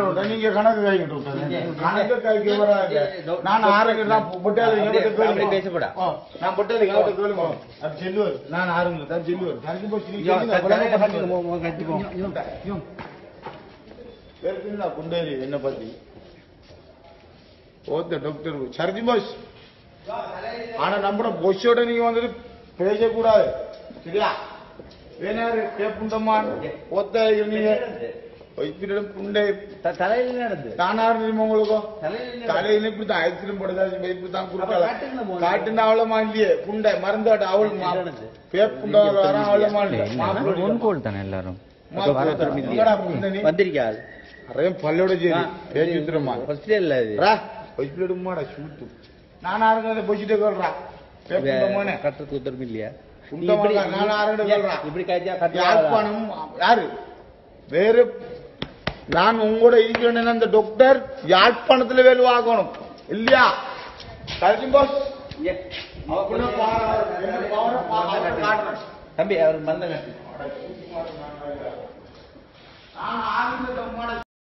விட்டா நீங்க கணக்கு கைக்கிட்டு விட்டாங்க கணக்கு கைக்கு வராது நான் ஆறுங்க நான் பொட்டாது அப்படி பேசப்படா. நான் பொட்டாது கேட்ட கேளுங்க அது செல்லுவார் நான் ஆறுங்க தான் செல்லுவார் கணக்கு போச்சு நீ சொல்லுங்க புலங்க பண்ணுங்க. பேருக்குங்களா குண்டேரி என்ன பத்தி ஓத்த டாக்டர் சர்ஜி பாஸ் ஆனா நம்ம பொஷோட நீங்க வந்துட்டு பேசக்கூடாது சரியா வேணாரு கேப்புண்டமான் ஒத்த நீங்க வைப்பிடம் புண்டை தலையில நடந்து தானாரு தெரியுமா உங்களுக்கு தலையில தலையில இப்படித்தான் ஐஸ்கிரீம் போடுதா இப்படித்தான் அப்ப குடுக்கல காட்டுங்க மோனே. காட்டுனா அவளமா இல்லையே புண்டை மருந்தாட்டு அவள் என்னது? பேப்புண்டா வர அவளமா இல்ல ஒன் கோல் தானே எல்லாரும் வந்திருக்காது അറിയാം പല്ലോടെ ചെയ്ത് പേജ് ഉത്തരമാ ஹாஸ்பிட்டல்ல இது റാ വൈപ്പിലിടുമ്മാടാ ഷൂട്ട് ഞാൻ ആരുടെ പൊച്ചിട്ട് കേൾറാ മോനെ கட்டுறதுக்கு உத்தரவு இல்லையா உண்ட மகா, நான் ஆரோட சொல்றேன். இப்படி காய்ச்சா கட்டு யாழ்ப்பாணம் யாரு வேற நான் உங்களோட இருக்கிறேன் அந்த டாக்டர் யாழ்ப்பாணத்துல வேலை ஆகணும் இல்லையா கல்வி பாஸ் அப்படின்னா பாரு, என்ன power ஆ பாரு, காட்டுறேன். தம்பி அவர் மந்தங்க நான் ஆரம்பித்த உம்மாட